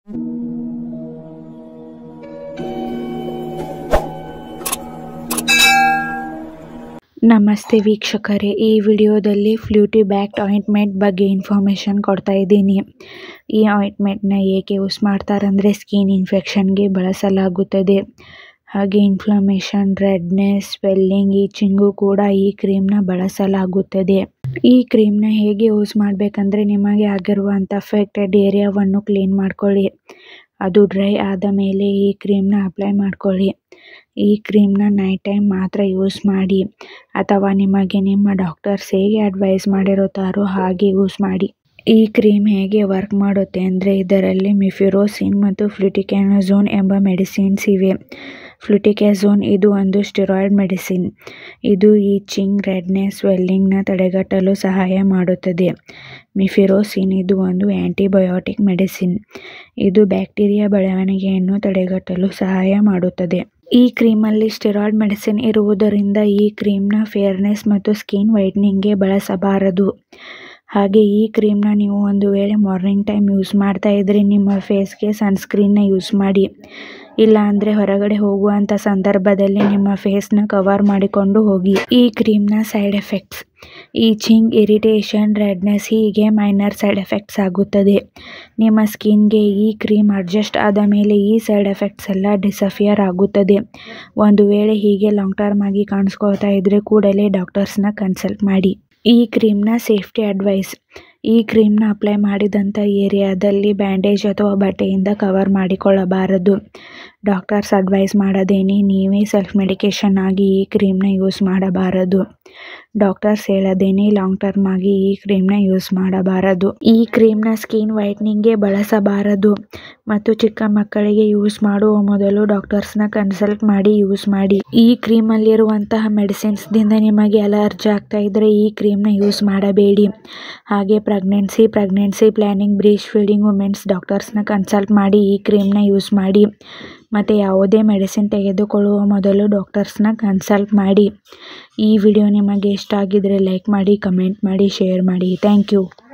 ನಮಸ್ತೆ ವೀಕ್ಷಕರೇ ಈ ವಿಡಿಯೋದಲ್ಲಿ ಫ್ಲ್ಯೂಟಿ ಬ್ಯಾಕ್ಟ್ ಆಯಿಂಟ್ಮೆಂಟ್ ಬಗ್ಗೆ ಇನ್ಫಾರ್ಮೇಷನ್ ಕೊಡ್ತಾ ಇದ್ದೀನಿ ಈ ಆಯಿಂಟ್ಮೆಂಟ್ನ ಏಕೆ ಯೂಸ್ ಮಾಡ್ತಾರಂದರೆ ಸ್ಕಿನ್ ಇನ್ಫೆಕ್ಷನ್ಗೆ ಬಳಸಲಾಗುತ್ತದೆ ಹಾಗೆ ಇನ್ಫ್ಲಮೇಷನ್ ರೆಡ್ನೆಸ್ ಸ್ವೆಲ್ಲಿಂಗ್ ಈಚಿಂಗು ಕೂಡ ಈ ಕ್ರೀಮ್ನ ಬಳಸಲಾಗುತ್ತದೆ ಈ ಕ್ರೀಮ್ನ ಹೇಗೆ ಯೂಸ್ ಮಾಡಬೇಕಂದ್ರೆ ನಿಮಗೆ ಆಗಿರುವಂಥ ಅಫೆಕ್ಟೆಡ್ ಏರಿಯಾವನ್ನು ಕ್ಲೀನ್ ಮಾಡ್ಕೊಳ್ಳಿ ಅದು ಡ್ರೈ ಆದ ಮೇಲೆ ಈ ಕ್ರೀಮ್ನ ಅಪ್ಲೈ ಮಾಡ್ಕೊಳ್ಳಿ ಈ ಕ್ರೀಮ್ನ ನೈಟ್ ಟೈಮ್ ಮಾತ್ರ ಯೂಸ್ ಮಾಡಿ ಅಥವಾ ನಿಮಗೆ ನಿಮ್ಮ ಡಾಕ್ಟರ್ಸ್ ಹೇಗೆ ಅಡ್ವೈಸ್ ಮಾಡಿರುತ್ತಾರೋ ಹಾಗೆ ಯೂಸ್ ಮಾಡಿ ಈ ಕ್ರೀಮ್ ಹೇಗೆ ವರ್ಕ್ ಮಾಡುತ್ತೆ ಅಂದರೆ ಇದರಲ್ಲಿ ಮಿಫಿರೋಸಿನ್ ಮತ್ತು ಫ್ಲುಟಿಕ್ಯಾನಜೋನ್ ಎಂಬ ಮೆಡಿಸಿನ್ಸ್ ಇವೆ ಫ್ಲುಟಿಕ್ಯಾಝೋನ್ ಇದು ಒಂದು ಸ್ಟೆರಾಯ್ಡ್ ಮೆಡಿಸಿನ್ ಇದು ಈಚಿಂಗ್ ರೆಡ್ನೆಸ್ ಸ್ವೆಲ್ಲಿಂಗ್ನ ತಡೆಗಟ್ಟಲು ಸಹಾಯ ಮಾಡುತ್ತದೆ ಮಿಫಿರೋಸಿನ್ ಇದು ಒಂದು ಆ್ಯಂಟಿಬಯೋಟಿಕ್ ಮೆಡಿಸಿನ್ ಇದು ಬ್ಯಾಕ್ಟೀರಿಯಾ ಬೆಳವಣಿಗೆಯನ್ನು ತಡೆಗಟ್ಟಲು ಸಹಾಯ ಮಾಡುತ್ತದೆ ಈ ಕ್ರೀಮಲ್ಲಿ ಸ್ಟೆರಾಯ್ಡ್ ಮೆಡಿಸಿನ್ ಇರುವುದರಿಂದ ಈ ಕ್ರೀಮ್ನ ಫೇರ್ನೆಸ್ ಮತ್ತು ಸ್ಕಿನ್ ವೈಟ್ನಿಂಗ್ಗೆ ಬಳಸಬಾರದು ಹಾಗೆ ಈ ಕ್ರೀಮ್ನ ನೀವು ಒಂದು ವೇಳೆ ಮಾರ್ನಿಂಗ್ ಟೈಮ್ ಯೂಸ್ ಮಾಡ್ತಾ ಇದ್ದರೆ ನಿಮ್ಮ ಫೇಸ್ಗೆ ಸನ್ಸ್ಕ್ರೀನ್ನ ಯೂಸ್ ಮಾಡಿ ಇಲ್ಲ ಅಂದರೆ ಹೊರಗಡೆ ಹೋಗುವಂಥ ಸಂದರ್ಭದಲ್ಲಿ ನಿಮ್ಮ ಫೇಸ್ನ ಕವರ್ ಮಾಡಿಕೊಂಡು ಹೋಗಿ ಈ ಕ್ರೀಮ್ನ side effects itching irritation redness ಹೀಗೆ ಮೈನರ್ ಸೈಡ್ ಎಫೆಕ್ಟ್ಸ್ ಆಗುತ್ತದೆ ನಿಮ್ಮ ಸ್ಕಿನ್ಗೆ ಈ ಕ್ರೀಮ್ ಅಡ್ಜಸ್ಟ್ ಆದ ಮೇಲೆ ಈ ಸೈಡ್ ಎಫೆಕ್ಟ್ಸ್ ಎಲ್ಲ ಡಿಸಫಿಯರ್ ಆಗುತ್ತದೆ ಒಂದು ವೇಳೆ ಹೀಗೆ ಲಾಂಗ್ ಟರ್ಮ್ ಆಗಿ ಕಾಣಿಸ್ಕೊಳ್ತಾ ಇದ್ದರೆ ಕೂಡಲೇ ಡಾಕ್ಟರ್ಸ್ನ ಕನ್ಸಲ್ಟ್ ಮಾಡಿ ಈ ಕ್ರೀಮ್ನ ಸೇಫ್ಟಿ ಅಡ್ವೈಸ್ ಈ ಕ್ರೀಮ್ನ ಅಪ್ಲೈ ಮಾಡಿದಂಥ ಏರಿಯಾದಲ್ಲಿ ಬ್ಯಾಂಡೇಜ್ ಅಥವಾ ಬಟ್ಟೆಯಿಂದ ಕವರ್ ಮಾಡಿಕೊಳ್ಳಬಾರದು ಡಾಕ್ಟರ್ಸ್ ಅಡ್ವೈಸ್ ಮಾಡದೇನೆ ನೀವೇ ಸೆಲ್ಫ್ ಮೆಡಿಕೇಷನ್ ಆಗಿ ಈ ಕ್ರೀಮ್ನ ಯೂಸ್ ಮಾಡಬಾರದು ಡಾಕ್ಟರ್ಸ್ ಹೇಳದೇನೆ ಲಾಂಗ್ ಟರ್ಮ್ ಆಗಿ ಈ ಕ್ರೀಮ್ನ ಯೂಸ್ ಮಾಡಬಾರದು ಈ ಕ್ರೀಮ್ನ ಸ್ಕಿನ್ ವೈಟ್ನಿಂಗ್ಗೆ ಬಳಸಬಾರದು ಮತ್ತು ಚಿಕ್ಕ ಮಕ್ಕಳಿಗೆ ಯೂಸ್ ಮಾಡುವ ಮೊದಲು ಡಾಕ್ಟರ್ಸ್ನ ಕನ್ಸಲ್ಟ್ ಮಾಡಿ ಯೂಸ್ ಮಾಡಿ ಈ ಕ್ರೀಮಲ್ಲಿರುವಂತಹ ಮೆಡಿಸಿನ್ಸ್ದಿಂದ ನಿಮಗೆ ಅಲರ್ಜಿ ಆಗ್ತಾ ಇದ್ದರೆ ಈ ಕ್ರೀಮ್ನ ಯೂಸ್ ಮಾಡಬೇಡಿ ಹಾಗೆ pregnancy pregnancy planning breastfeeding women's ಡಾಕ್ಟರ್ಸ್ನ ಕನ್ಸಲ್ಟ್ ಮಾಡಿ ಈ ಕ್ರೀಮ್ನ ಯೂಸ್ ಮಾಡಿ ಮತ್ತು ಯಾವುದೇ ಮೆಡಿಸಿನ್ ತೆಗೆದುಕೊಳ್ಳುವ ಮೊದಲು ಡಾಕ್ಟರ್ಸ್ನ ಕನ್ಸಲ್ಟ್ ಮಾಡಿ ಈ ವಿಡಿಯೋ ನಿಮಗೆ ಇಷ್ಟ ಆಗಿದ್ದರೆ ಲೈಕ್ ಮಾಡಿ ಕಮೆಂಟ್ ಮಾಡಿ ಶೇರ್ ಮಾಡಿ ಥ್ಯಾಂಕ್ ಯು